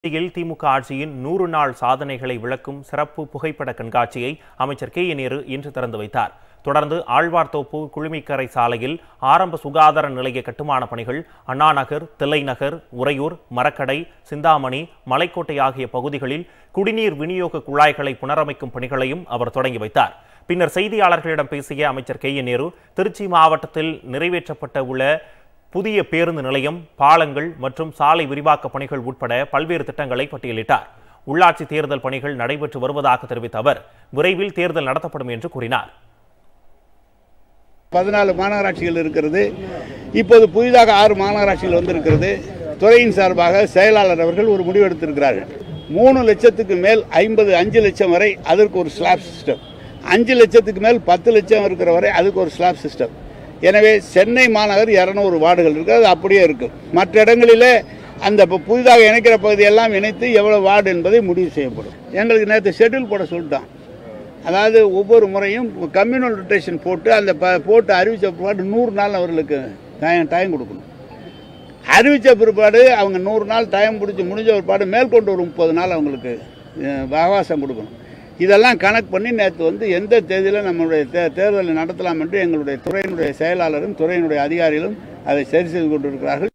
சென்னையில் திமுக ஆட்சியின் நூறு நாள் சாதனைகளை விளக்கும் சிறப்பு புகைப்பட கண்காட்சியை அமைச்சர் கே என் நேரு இன்று திறந்து வைத்தார் தொடர்ந்து ஆழ்வார்தோப்பு குழுமிக்கரை சாலையில் ஆரம்ப சுகாதார நிலைய கட்டுமான பணிகள் அண்ணா நகர் தில்லை நகர் உறையூர் மரக்கடை சிந்தாமணி மலைக்கோட்டை ஆகிய பகுதிகளில் குடிநீர் விநியோக குழாய்களை புனரமைக்கும் பணிகளையும் அவர் தொடங்கி வைத்தார் பின்னர் செய்தியாளர்களிடம் பேசிய அமைச்சர் கே என் நேரு திருச்சி மாவட்டத்தில் நிறைவேற்றப்பட்ட உள்ள புதிய பேருந்து நிலையம் பாலங்கள் மற்றும் சாலை விரிவாக்க பணிகள் உட்பட பல்வேறு திட்டங்களை பட்டியலிட்டார் உள்ளாட்சி தேர்தல் பணிகள் நடைபெற்று வருவதாக தெரிவித்த அவர் விரைவில் தேர்தல் நடத்தப்படும் என்று கூறினார் பதினாலு மாநகராட்சிகள் இருக்கிறது இப்போது புதிதாக ஆறு மாநகராட்சிகள் வந்திருக்கிறது துறையின் சார்பாக செயலாளர் அவர்கள் ஒரு முடிவு எடுத்திருக்கிறார்கள் மூணு லட்சத்துக்கு மேல் ஐம்பது அஞ்சு லட்சம் வரை அதற்கு ஒரு ஸ்லாப் சிஸ்டம் அஞ்சு லட்சத்துக்கு மேல் பத்து லட்சம் இருக்கிற வரை அதுக்கு ஒரு ஸ்லாப் சிஸ்டம் எனவே சென்னை மாநகர் இரநூறு வார்டுகள் இருக்குது அது அப்படியே இருக்கும் மற்ற இடங்களிலே அந்த இப்போ புதிதாக இணைக்கிற பகுதியெல்லாம் இணைத்து எவ்வளவு வார்டு என்பதை முடிவு செய்யப்படும் எங்களுக்கு நேற்று ஷெட்யூல் போட சொல்லிட்டான் அதாவது ஒவ்வொரு முறையும் கம்யூனல் ரொட்டேஷன் போட்டு அந்த ப போட்டு அறிவித்த பிற்பாடு நூறு நாள் அவர்களுக்கு டைம் டைம் கொடுக்கணும் அறிவித்த பிற்பாடு அவங்க நூறு நாள் டைம் பிடிச்சி முடிஞ்ச பிற்பாடு மேற்கொண்டு ஒரு முப்பது நாள் அவங்களுக்கு அஹ், அவகாசம் கொடுக்கணும் இதெல்லாம் கணக்கு பண்ணி நேற்று வந்து எந்த தேதியில் நம்மளுடைய தே தேர்தலை நடத்தலாம் என்று எங்களுடைய துறையினுடைய செயலாளரும் துறையினுடைய அதிகாரிகளும் அதை சரி செய்து கொண்டிருக்கிறார்கள்